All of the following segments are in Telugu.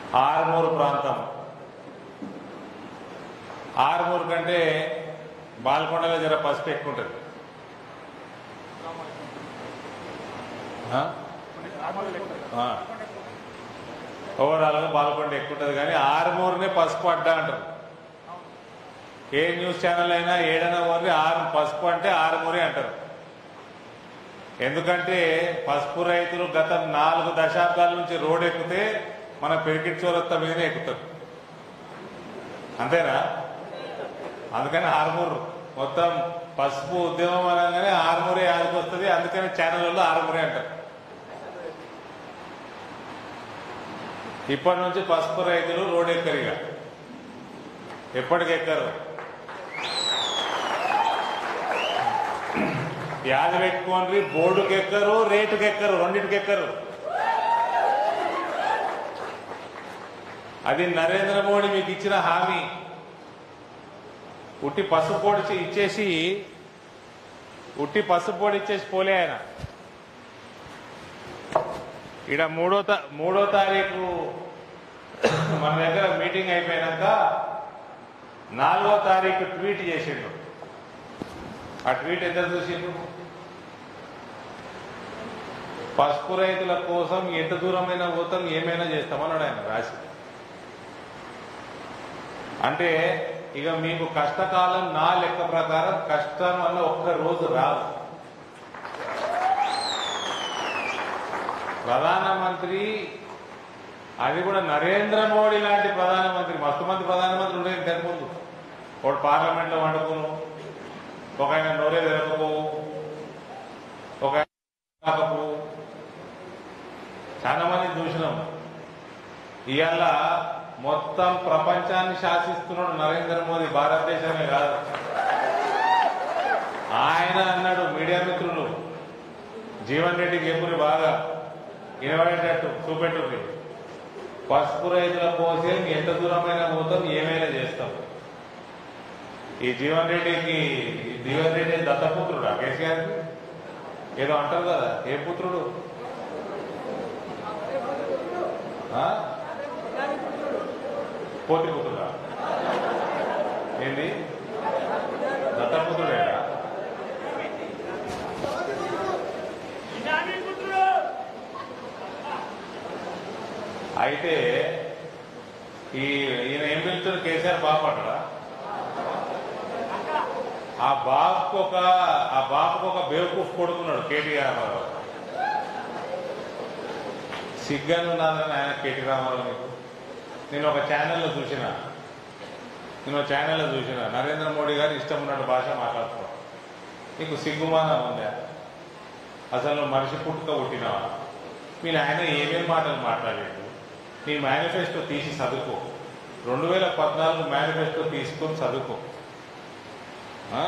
ఆరుమూరు ప్రాంతం ఆరుమూరు కంటే బాల్కొండలో జర పసుపు ఎక్కువ ఉంటుంది ఆ? ఆ. ఓవరాల్గా బాల్కొండ ఎక్కువ ఉంటుంది కానీ ఆరుమూరునే పసుపు అడ్డా అంటారు ఏ న్యూస్ ఛానల్ అయినా ఏడైనా ఓన్లీ ఆరు పసుపు అంటే ఆరుమూరి అంటారు ఎందుకంటే పసుపు రైతులు గత నాలుగు దశాబ్దాల నుంచి రోడ్ ఎక్కితే మన పెరికిట్ చోరత్త మీదనే ఎక్కుతారు అంతేనా అందుకని ఆరుమూరు మొత్తం పసుపు ఉద్యమం అనగానే ఆరుమూరే వస్తుంది అందుకని ఛానళ్ళలో ఆరుమూరే అంటారు ఇప్పటి నుంచి పసుపు రైతులు రోడ్ ఎక్కరు ఇక ఎప్పటికి ఎక్కరు యాది పెట్టుకోండి బోర్డుకి ఎక్కరు రేటుకి ఎక్కరు రెండింటికి ఎక్కరు అది నరేంద్ర మోడీ మీకు ఇచ్చిన హామీ ఉట్టి పసుపు పొడి ఇచ్చేసి ఉట్టి పసుపు పొడి ఇచ్చేసి పోలే ఆయన ఇడ మూడో తా మూడో తారీఖు మన దగ్గర మీటింగ్ అయిపోయినాక నాలుగో తారీఖు ట్వీట్ చేసిండు ఆ ట్వీట్ ఎంత చూసిండు పసుపు రైతుల కోసం ఎంత దూరమైనా పోతాం ఏమైనా చేస్తామన్నాడు ఆయన రాసి అంటే ఇక మీకు కష్టకాలం నా లెక్క ప్రకారం కష్టం వల్ల ఒక్క రోజు రాదు ప్రధానమంత్రి అది కూడా నరేంద్ర మోడీ లాంటి ప్రధానమంత్రి మస్తు మంది ప్రధానమంత్రి ఉండేది ఇంతకుముందు ఒకడు పార్లమెంట్లో వండుకును ఒక ఆయన నోరే తెరకపోవు ఒక ఆయన కాకపోవు చాలా మంది చూసినాం ఇవాళ మొత్తం ప్రపంచాన్ని శాసిస్తున్నాడు నరేంద్ర మోదీ భారతదేశమే కాదు ఆయన అన్నాడు మీడియా మిత్రులు జీవన్ రెడ్డికి చెప్పుని బాగా వినబడేటట్టు చూపెట్టుంది పసుపు రైతుల కోసం ఎంత దూరమైనా పోతాం ఏమైనా చేస్తాం ఈ జీవన్ రెడ్డికి ఈ జీవన్ రెడ్డి దత్తపుత్రుడా కేసీఆర్కి ఏదో అంటారు కదా ఏ పుత్రుడు ఆ? పోతి పుత్రుడా ఏంది దత్తపుత్రుడేడా అయితే ఈ ఈయన ఏం పిలుస్తుంది కేసీఆర్ బాపడ్డా ఆ బాబుకు ఒక ఆ బాబుకు ఒక బేవకూఫ్ కొడుకున్నాడు కేటీఆర్ రావు సిగ్గాను ఉన్నదని ఆయన కేటీ రామారావు నీకు నేను ఒక ఛానల్లో చూసిన నేను ఒక ఛానల్లో చూసిన నరేంద్ర మోడీ గారు ఇష్టం ఉన్నట్టు భాష మాట్లాడుతున్నాడు నీకు సిగ్గుమానం ఉందా అసలు నువ్వు మనిషి పుట్టుక పుట్టినావా మీరు ఆయన ఏమేం మాటలు మాట్లాడాడు నీ మేనిఫెస్టో తీసి చదువుకో రెండు వేల పద్నాలుగు మేనిఫెస్టో తీసుకొని చదువుకో ఆ?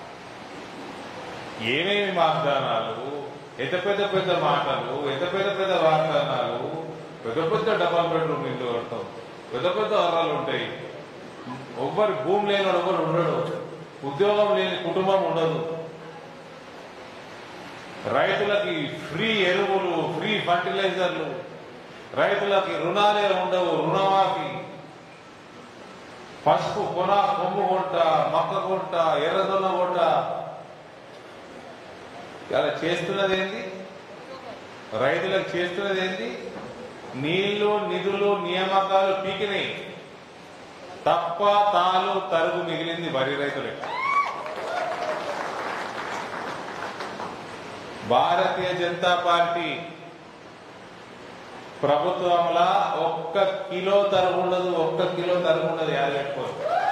ఏమేమి వాగ్దానాలు ఎంత పెద్ద పెద్ద మాటలు ఎంత పెద్ద పెద్ద వాగ్దానాలు పెద్ద పెద్ద డబల్ బెడ్రూమ్ ఇల్లు కడతాం పెద్ద పెద్ద అర్రాలు ఉంటాయి ఎవ్వరి భూమి లేని ఎవరు ఉండడు ఉద్యోగం లేని కుటుంబం ఉండదు రైతులకి ఫ్రీ ఎరువులు ఫ్రీ ఫర్టిలైజర్లు రైతులకి రుణాలే ఉండవు రుణమాఫీ పసుపు కొన కొమ్ము కొంట మక్క కొంట ఎర్రదొన్న కొంట ఇలా చేస్తున్నది ఏంటి రైతులకు చేస్తున్నది ఏంటి నీళ్లు నిధులు నియామకాలు పీకినాయి తప్ప తాలు తరుగు మిగిలింది వరి రైతులకి భారతీయ జనతా పార్టీ ప్రభుత్వంలో ఒక్క కిలో తరుగు ఉండదు ఒక్క కిలో తరుగు ఉండదు యాదెక్కువ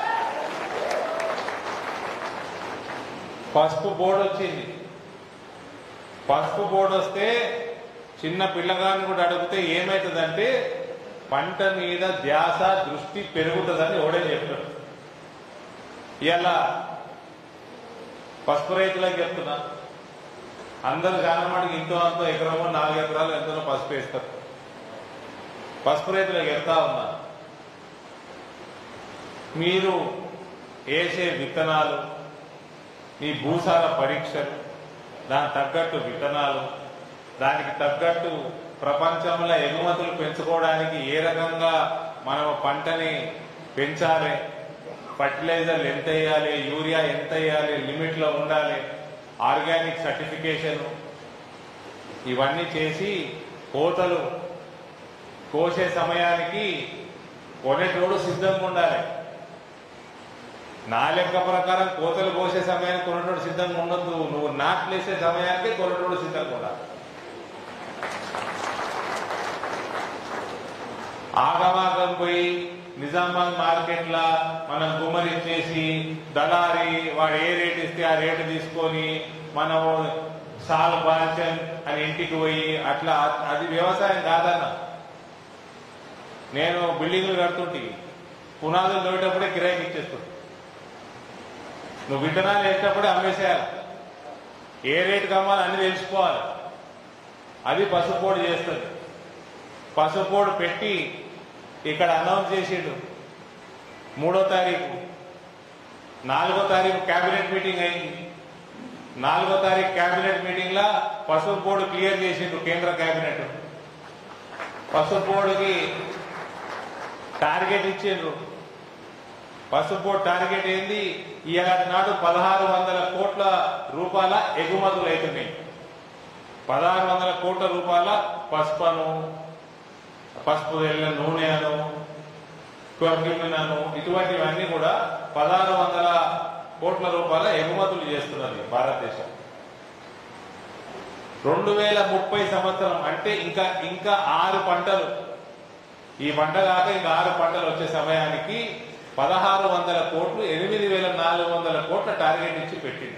పసుపు బోర్డు వచ్చింది పసుపు బోర్డు వస్తే చిన్న పిల్లగాన్ని కూడా అడిగితే ఏమవుతుందంటే పంట మీద ధ్యాస దృష్టి పెరుగుతుందని ఓడే చెప్పాడు ఇలా పసుపు రైతులకు చెప్తున్నా అందరు చాలా మటుకు ఇంతో అంతో ఎకరమో నాలుగు ఎకరాలు ఎంతనో పసుపు వేస్తారు పసుపు రైతులకు చెప్తా ఉన్నా మీరు వేసే విత్తనాలు మీ భూసార పరీక్షలు దానికి తగ్గట్టు విత్తనాలు దానికి తగ్గట్టు ప్రపంచంలో ఎగుమతులు పెంచుకోవడానికి ఏ రకంగా మనం పంటని పెంచాలి ఫర్టిలైజర్లు ఎంత వేయాలి యూరియా ఎంత వేయాలి లిమిట్లో ఉండాలి ఆర్గానిక్ సర్టిఫికేషన్ ఇవన్నీ చేసి కోతలు కోసే సమయానికి కొనేటోడు సిద్ధంగా ఉండాలి నా లెక్క ప్రకారం కోతలు కోసే సమయానికి కొనేటోడు సిద్ధంగా ఉండొద్దు నువ్వు నాట్లేసే సమయానికి కొనేటోడు సిద్ధంగా ఉండాలి ఆగమాగం పోయి నిజామాబాద్ మార్కెట్ లా మనం గుమ్మరిచ్చేసి దళారి వాడు ఏ రేట్ ఇస్తే ఆ రేటు తీసుకొని మనం సాల్ బాల్చన్ అని ఇంటికి పోయి అట్లా అది వ్యవసాయం కాదన్న నేను బిల్డింగ్లు కడుతుంటే పునాదులు తోటప్పుడే కిరాయికి ఇచ్చేస్తుంది నువ్వు విత్తనాలు వేసేటప్పుడే అమ్మేసేయాలి ఏ రేటుకి అమ్మాలి అన్ని తెలుసుకోవాలి అది పసుపోడు చేస్తుంది పసుపోడు పెట్టి ఇక్కడ అనౌన్స్ చేసిండు మూడో తారీఖు నాలుగో తారీఖు కేబినెట్ మీటింగ్ అయింది నాలుగో తారీఖు కేబినెట్ మీటింగ్ లా పసుపు బోర్డు క్లియర్ చేసిండు కేంద్ర కేబినెట్ పసుపు బోర్డుకి టార్గెట్ ఇచ్చిండ్రు పసుపు బోర్డు టార్గెట్ ఏంది ఇలాంటి నాడు పదహారు వందల కోట్ల రూపాయల ఎగుమతులు అవుతున్నాయి పదహారు వందల కోట్ల రూపాయల పసుపను పసుపు వెళ్ళిన నూనె అను క్వర్క్యూమిన్ అను ఇటువంటివన్నీ కూడా పదహారు వందల కోట్ల రూపాయల ఎగుమతులు చేస్తున్నది భారతదేశం రెండు వేల ముప్పై సంవత్సరం అంటే ఇంకా ఇంకా ఆరు పంటలు ఈ పంట కాక ఇంకా ఆరు పంటలు వచ్చే సమయానికి పదహారు వందల కోట్లు ఎనిమిది వేల నాలుగు వందల కోట్ల టార్గెట్ ఇచ్చి పెట్టింది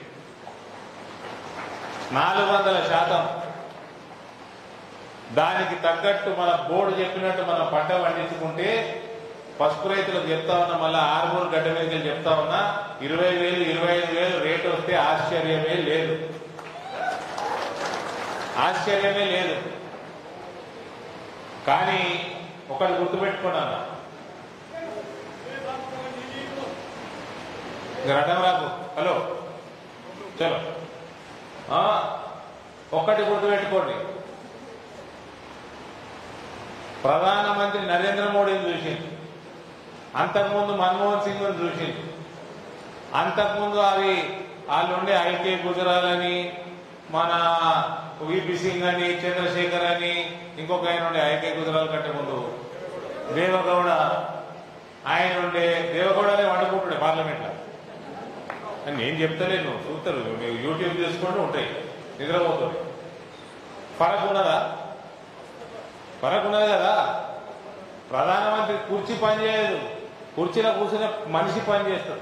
నాలుగు వందల శాతం దానికి తగ్గట్టు మన బోర్డు చెప్పినట్టు మనం పంట పండించుకుంటే పసుపు రైతులకు చెప్తా ఉన్నా మళ్ళీ ఆరుమూరు గడ్డ మీద చెప్తా ఉన్నా ఇరవై వేలు ఇరవై ఐదు వేలు రేటు వస్తే ఆశ్చర్యమే లేదు ఆశ్చర్యమే లేదు కానీ ఒకటి గుర్తుపెట్టుకున్నాను రటం రాకు హలో చలో ఆ, ఒక్కటి గుర్తుపెట్టుకోండి ప్రధానమంత్రి నరేంద్ర మోడీని చూసింది అంతకుముందు మన్మోహన్ సింగ్ చూసింది అంతకుముందు అవి వాళ్ళు ఉండే ఐకే గుజరాల్ అని మన విపి సింగ్ అని చంద్రశేఖర్ అని ఇంకొక ఆయన ఉండే ఐకే గుజరాల్ కంటే ముందు దేవగౌడ ఆయన ఉండే దేవగౌడనే వండుకుంటుండే పార్లమెంట్ లో అని నేను చెప్తలేను చూస్తారు మీరు యూట్యూబ్ చేసుకుంటూ ఉంటాయి నిద్రపోతుంది ఫరక్ ఉన్నదా ఫరక్ ఉన్నది కదా ప్రధానమంత్రి కుర్చీ పనిచేయదు కుర్చీలో కూర్చున్న మనిషి పని చేస్తాడు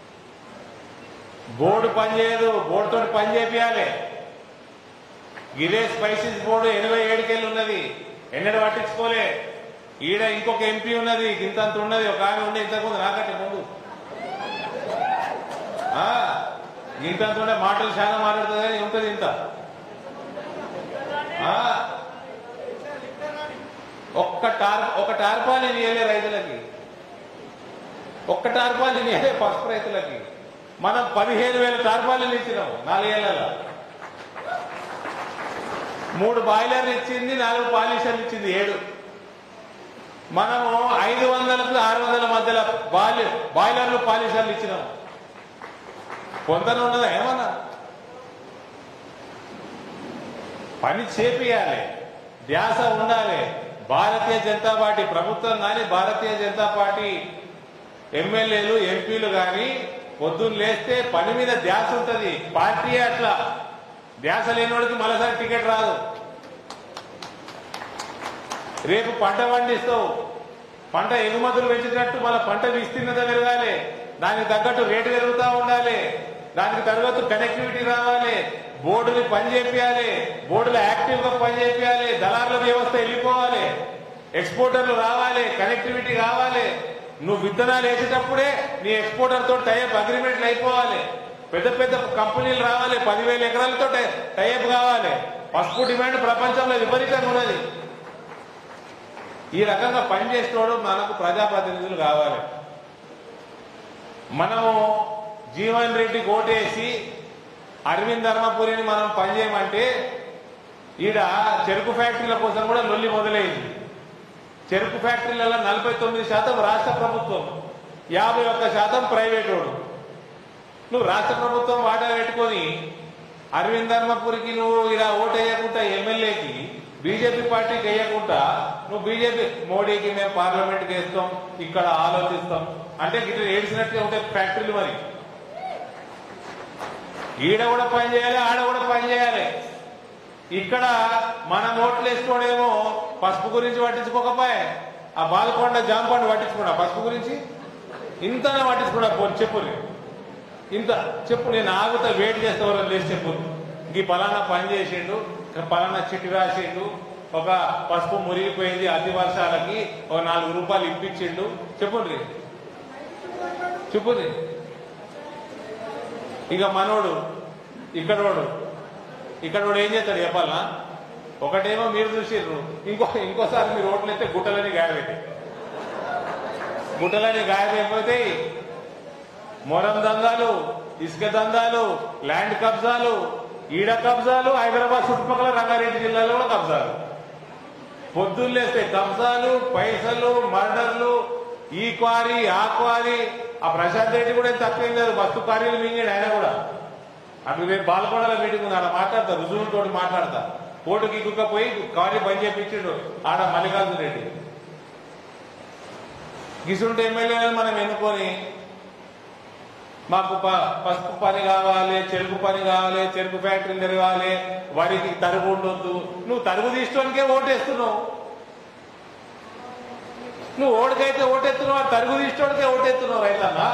బోర్డు పనిచేయదు బోర్డుతో పని చేపియాలి గిరే స్పైసీస్ బోర్డు ఎనభై ఏడుకెళ్ళి ఉన్నది ఎన్నడూ పట్టించుకోలే ఈడ ఇంకొక ఎంపీ ఉన్నది ఇంతంత ఉన్నది ఒక ఆమె ఉండే ఇంతకుముందు నాకంటే ముందు ఆ, ఇంతంత ఉండే మాటలు చాలా మాట్లాడుతుంది కానీ ఉంటుంది ఇంత ఆ, ఒక్క టార్ ఒక టార్పాలి ఇయ్యలే రైతులకి ఒక్క టార్పాలి ఇయ్యలే పసుపు రైతులకి మనం పదిహేను వేల టార్పాలు ఇచ్చినాం నాలుగేళ్లలో మూడు బాయిలర్లు ఇచ్చింది నాలుగు పాలిషర్లు ఇచ్చింది ఏడు మనము ఐదు వందలకు ఆరు వందల మధ్యలో బాయిల్ బాయిలర్లు పాలిషర్లు ఇచ్చినాము పొందన ఉన్నదా ఏమన్నా పని చేపియాలి ధ్యాస ఉండాలి భారతీయ జనతా పార్టీ ప్రభుత్వం కానీ భారతీయ జనతా పార్టీ ఎమ్మెల్యేలు ఎంపీలు కానీ పొద్దున్న లేస్తే పని మీద ధ్యాస ఉంటది పార్టీ అట్లా ధ్యాస లేనివాడికి మరోసారి టికెట్ రాదు రేపు పంట పండిస్తావు పంట ఎగుమతులు పెంచినట్టు మన పంట విస్తీర్ణత పెరగాలి దానికి తగ్గట్టు రేటు పెరుగుతూ ఉండాలి దానికి తగ్గట్టు కనెక్టివిటీ రావాలి బోర్డుని పని చేపియాలి బోర్డులో యాక్టివ్ గా పని చేపియాలి దళారుల వ్యవస్థ వెళ్ళిపోవాలి ఎక్స్పోర్టర్లు రావాలి కనెక్టివిటీ కావాలి నువ్వు విత్తనాలు వేసేటప్పుడే నీ ఎక్స్పోర్టర్ తో టైప్ అగ్రిమెంట్లు అయిపోవాలి పెద్ద పెద్ద కంపెనీలు రావాలి పదివేల ఎకరాలతో టైప్ కావాలి పసుపు డిమాండ్ ప్రపంచంలో విపరీతంగా ఉన్నది ఈ రకంగా పనిచేసేవాడు మనకు ప్రజాప్రతినిధులు కావాలి మనము జీవన్ రెడ్డి ఓటేసి అరవింద్ ధర్మపురిని మనం పనిచేయమంటే ఈడ చెరుకు ఫ్యాక్టరీల కోసం కూడా లొల్లి మొదలైంది చెరుకు ఫ్యాక్టరీలలో నలభై తొమ్మిది శాతం రాష్ట్ర ప్రభుత్వం యాభై ఒక్క శాతం ప్రైవేట్ వాడు నువ్వు రాష్ట్ర ప్రభుత్వం వాటా పెట్టుకొని అరవింద్ ధర్మపురికి నువ్వు ఇలా ఓటు వేయకుండా ఎమ్మెల్యేకి బీజేపీ పార్టీకి వేయకుండా నువ్వు బీజేపీ మోడీకి మేము పార్లమెంట్కి వేస్తాం ఇక్కడ ఆలోచిస్తాం అంటే ఇట్లా ఏడ్చినట్టుగా ఉంటాయి ఫ్యాక్టరీలు మరి ఈడ కూడా పని చేయాలి ఆడ కూడా పని చేయాలి ఇక్కడ మన ఓట్లు వేసుకోవడేమో పసుపు గురించి పట్టించుకోకపోయే ఆ బాలకొండ జాంపండు పట్టించుకున్నా పసుపు గురించి ఇంతనే పట్టించుకున్నా పో చెప్పు ఇంత చెప్పు నేను ఆగుతా వెయిట్ చేసేవారని లేచి చెప్పు ఈ పలానా పని చేసిండు పలానా చిట్టి రాసిండు ఒక పసుపు మురిగిపోయింది అతి వర్షాలకి ఒక నాలుగు రూపాయలు ఇప్పించిండు చెప్పుండ్రి చెప్పుండ్రి ఇక మనోడు ఇక్కడోడు ఇక్కడోడు ఏం చేస్తాడు చెప్పాలనా ఒకటేమో మీరు చూసిర్రు ఇంకో ఇంకోసారి మీరు ఓట్లు అయితే గుట్టలని గాయపెట్టి గుట్టలని గాయమైపోతాయి మొరం దందాలు ఇసుక దందాలు ల్యాండ్ కబ్జాలు ఈడ కబ్జాలు హైదరాబాద్ చుట్టుపక్కల రంగారెడ్డి జిల్లాలో కూడా కబ్జాలు పొద్దున్నేస్తే కబ్జాలు పైసలు మర్డర్లు ఈ క్వారీ ఆ క్వారీ ఆ ప్రశాంత్ రెడ్డి కూడా ఏం తక్కువేం కాదు మస్తు క్వారీలు మింగాడు ఆయన కూడా అటు రేపు బాలకొండల మీటింగ్ ఉంది ఆడ మాట్లాడతా రుజువులతో మాట్లాడతా కోర్టుకి ఇక్కుకపోయి క్వారీ బంద్ చేపించిండు ఆడ మల్లికార్జున రెడ్డి గిసుంటే ఎమ్మెల్యేలను మనం ఎన్నుకొని మాకు ప- పసుపు పని కావాలి చెరుకు పని కావాలి చెరుకు ఫ్యాక్టరీ తిరగాలి వరికి తరుగు ఉండొద్దు నువ్వు తరుగు తీసుకోనికే ఓటేస్తున్నావు నువ్వు ఓడికైతే ఓటెత్తున్నావు ఆ తరుగు తీసుకోనికే ఓటెత్తున్నావు రైతన్నా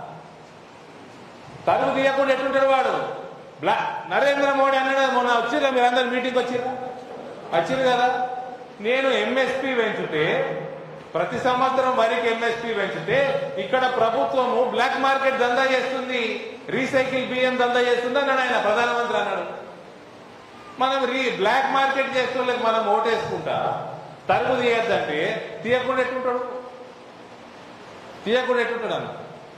తరుగు తీయకుండా ఎట్లుంటాడు వాడు బ్లా నరేంద్ర మోడీ అన్నాడు మొన్న వచ్చిర్రా మీరందరూ మీటింగ్ వచ్చిర్రా వచ్చిర్రు కదా నేను ఎంఎస్పి పెంచుతే ప్రతి సంవత్సరం వరికి ఎంఎస్పి పెంచితే ఇక్కడ ప్రభుత్వము బ్లాక్ మార్కెట్ దందా చేస్తుంది రీసైకిల్ బియ్యం దందా చేస్తుంది అన్నాడు ఆయన ప్రధానమంత్రి అన్నాడు మనం రీ బ్లాక్ మార్కెట్ చేస్తున్న మనం ఓటేసుకుంటా తరుగు తీయద్దంటే తీయకుండా ఎట్లుంటాడు తీయకుండా ఎట్లుంటాడు అన్న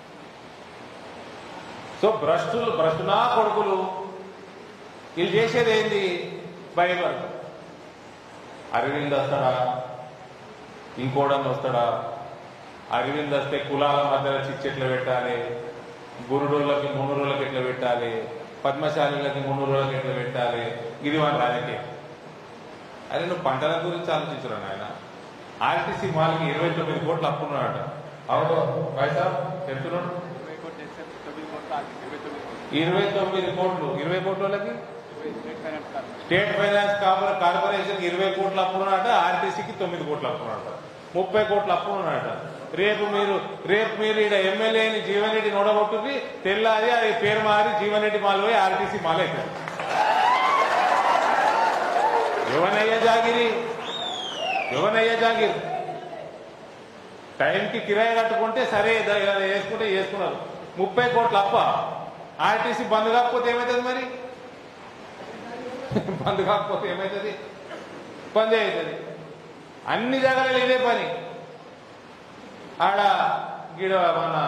సో భ్రష్టులు భ్రష్టునా కొడుకులు వీళ్ళు చేసేది ఏంది బైబల్ అరవింద్ వస్తాడా ఇంకోడని వస్తాడా అరవింద్ వస్తే కులాల మధ్యలో చిచ్చెట్లు పెట్టాలి గురుడులకి మునురులకి ఎట్లా పెట్టాలి పద్మశాలిలకి మునురులకి ఎట్లా పెట్టాలి ఇది మన రాజకీయం అరే నువ్వు పంటల గురించి ఆలోచించరా నాయన ఆర్టీసీ మాల్కి ఇరవై తొమ్మిది కోట్లు అప్పున్నాడట అవును పైసా చెప్తున్నాడు ఇరవై కోట్లు చేశారు తొమ్మిది కోట్లు ఆగి ఇరవై తొమ్మిది కోట్లు ఇరవై తొమ్మిది కోట్లు ఇరవై కోట్లకి ఇరవై state finance card state finance corpo- corporation ఇరవై కోట్ల అప్పున్నాడట ఆర్టీసీకి తొమ్మిది కోట్ల అప్పున్నాడట ముప్పై కోట్ల అప్పున్నాడట రేపు మీరు రేపు మీరు ఇక్కడ ఎమ్మెల్యేని జీవన్ రెడ్డి నోడగొట్టుకుని తెల్లారి అది పేరు మారి జీవన్ రెడ్డి మాల్ పోయి ఆర్టీసీ మాల్ అవుతుంది యువనయ్య జాగిరి యువనయ్య జాగిరి టైంకి కిరాయి కట్టుకుంటే సరే ద- వేసుకుంటే వేసుకున్నారు ముప్పై కోట్ల అప్ప ఆర్టీసీ బంద్ కాకపోతే ఏమవుతుంది మరి బంద్ కాకపోతే ఏమవుతుంది బంద్ అవుతుంది అన్ని జాగాలలో ఇదే పని ఆడ గీడ మన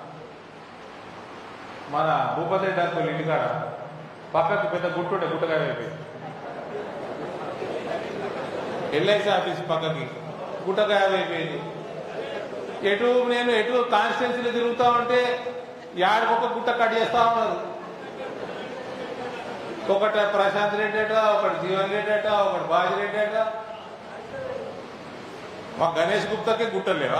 మన భూపతి రెడ్డి అంకుల్ ఇంటికాడ పక్కకు పెద్ద గుట్టుండే గుట్టగా అయిపోయి ఎల్ఐసి ఆఫీస్ పక్కకి గుట్టగా అయిపోయింది ఎటు నేను ఎటు కాన్స్టిట్యున్సీలో తిరుగుతా ఉంటే యాడకొక గుట్ట కట్ చేస్తా ఉన్నారు ఒకటి ప్రశాంత్ రెడ్డి అట ఒకటి జీవన్ రెడ్డి అట ఒకటి బాజీ రెడ్డి అట మా గణేష్ గుప్తాకి గుట్టలు లేవా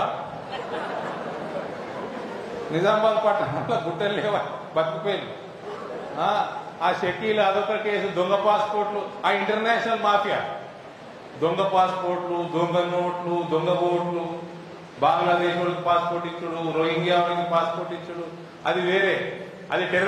నిజామాబాద్ పట్టణంలో గుట్టలు లేవా బతికిపోయింది ఆ, ఆ షకీల్ అదొక కేసు దొంగ పాస్పోర్ట్లు ఆ ఇంటర్నేషనల్ మాఫియా దొంగ పాస్పోర్ట్లు దొంగ నోట్లు దొంగ బోట్లు బంగ్లాదేశ్ వాళ్ళకి పాస్పోర్ట్ ఇచ్చుడు రోహింగ్యా వాళ్ళకి పాస్పోర్ట్ ఇచ్చుడు అది వేరే అది టెర్ర